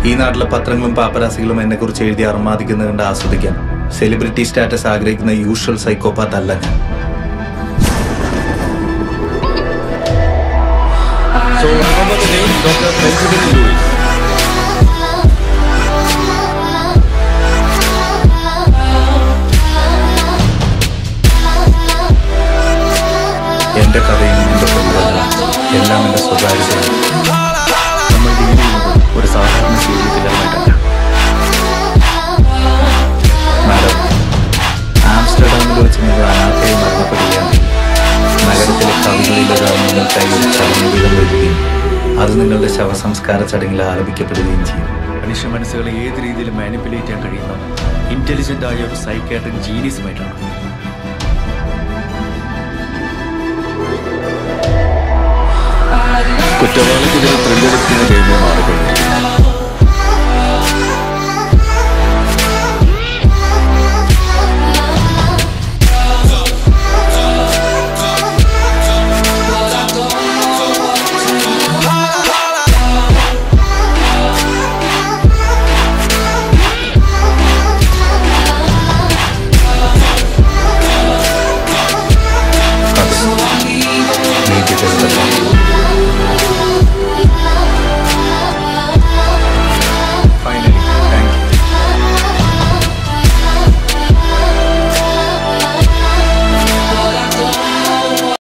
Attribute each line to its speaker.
Speaker 1: ഈ നാട്ടിലെ പത്രങ്ങളും പാപ്പരാസികളും എന്നെ കുറിച്ച് എഴുതി അർമാദിക്കുന്നത് കണ്ട് ആസ്വദിക്കാൻ സെലിബ്രിറ്റി സ്റ്റാറ്റസ് ആഗ്രഹിക്കുന്ന യൂഷ്വൽ സൈക്കോപാത്ത് അല്ല ഞാൻ
Speaker 2: So remember the name Dr. Benjamin Lewis.
Speaker 1: എന്റെ കഥയും എന്റെ പ്രതിബദ്ധത എല്ലാം എന്റെ സ്വകാര്യതയാണ്
Speaker 2: നമ്മൾ ഡീൽ ചെയ്യുന്നത് ഒരു സാധാരണ ജീവിതത്തിലുമായിട്ടല്ല
Speaker 1: മാഡം ആംസ്റ്റർഡാമിൽ വെച്ച് നിങ്ങൾ അനാഥയായി മരണപ്പെടുകയാണെങ്കിൽ നഗരത്തിലെ കവികളിലൊരാൾ നിങ്ങൾക്കായി ഒരു ചലനഗീതം എഴുതുകയും അത് നിങ്ങളുടെ ശവസംസ്കാര ചടങ്ങിൽ ആലപിക്കപ്പെടുകയും ചെയ്യും
Speaker 2: മനുഷ്യ മനസ്സുകളെ ഏത് രീതിയിൽ മാനിപ്പുലേറ്റ് ചെയ്യാൻ കഴിയുന്ന ഇന്റലിജന്റ് ആയ ഒരു സൈക്കാട്രിക് ജീനിയസുമായിട്ടാണ് കുറ്റവാളിക്കെതിരെ ത്രില്ലടിക്കുന്ന ഗെയിമേ മാറി